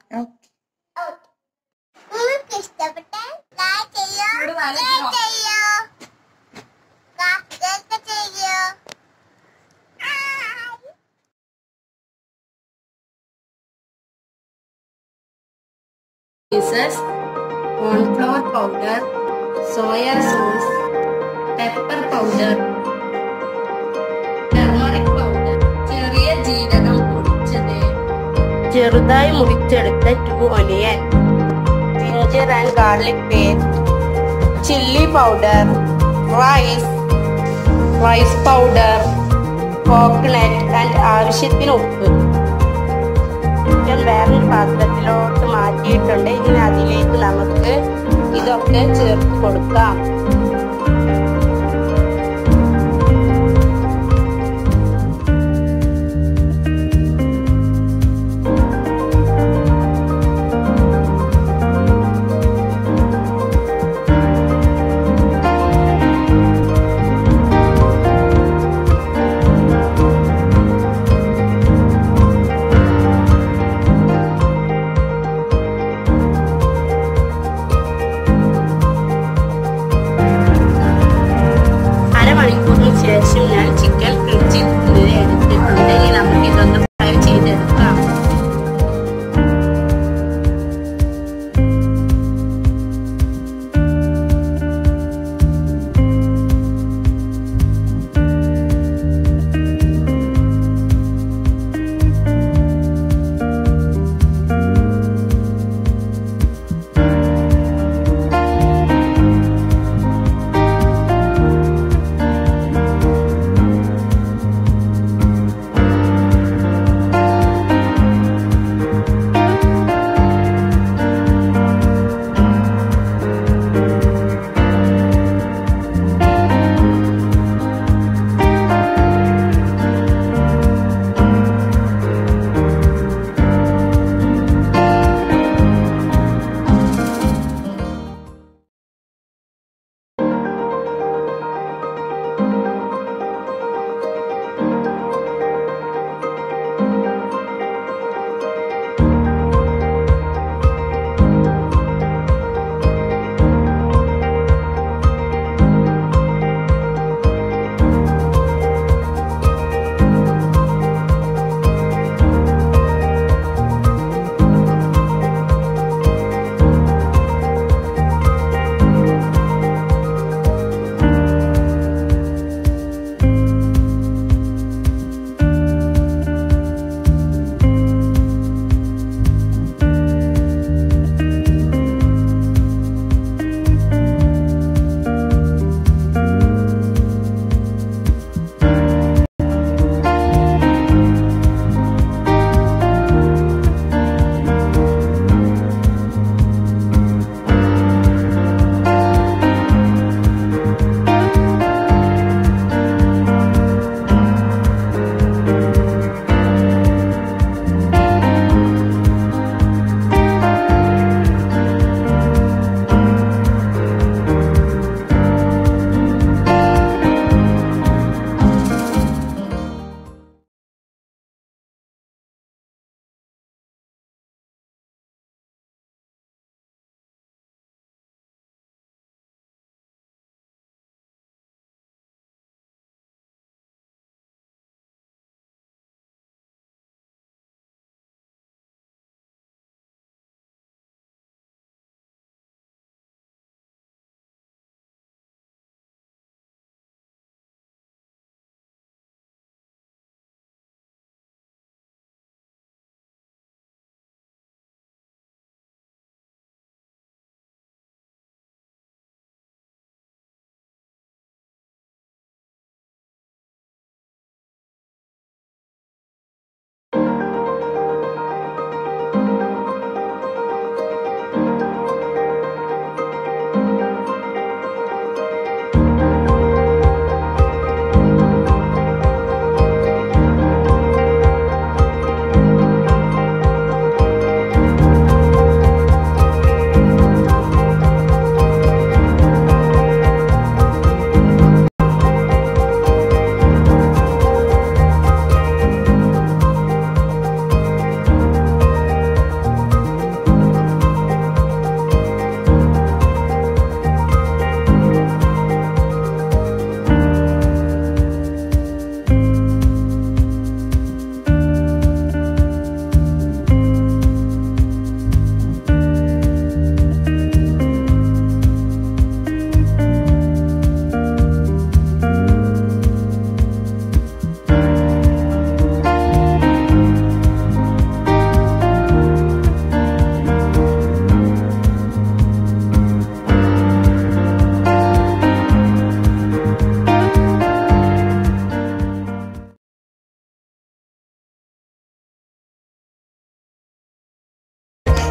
നിങ്ങൾക്ക് ഇഷ്ടപ്പെട്ട ലൈക്ക് ചെയ്യോ ഇവിടെ നല്ല ഷെയർ ഇഷ്ടം. ചെയ്യോ സബ്സ്ക്രൈബ് ചെയ്യോ pieces, cornflour powder, soya sauce, pepper powder, turmeric powder, ചെറിയ ജീരകം പൊടിച്ചത് ചെറുതായി മുറിച്ചെടുത്ത two onion ginger and garlic paste chilli powder rice rice powder coconut and ആവശ്യത്തിന് ഉപ്പ് ചിക്കൻ വേറൊരു പാത്രത്തിലോട്ട് മാറ്റിയിട്ടുണ്ട് ഇനി അതിലേക്ക് നമുക്ക് ഇതൊക്കെ ചേർത്ത് കൊടുക്കാം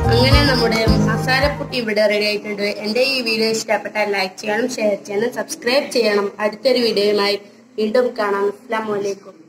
അങ്ങനെ നമ്മുടെ മസാലപ്പുട്ടി ഇവിടെ റെഡി ആയിട്ടുണ്ട് എൻ്റെ ഈ വീഡിയോ ഇഷ്ടപ്പെട്ടാൽ ലൈക്ക് ചെയ്യണം ഷെയർ ചെയ്യണം സബ്സ്ക്രൈബ് ചെയ്യണം അടുത്തൊരു വീഡിയോയുമായി വീണ്ടും കാണാം അസ്സാം വലൈക്കും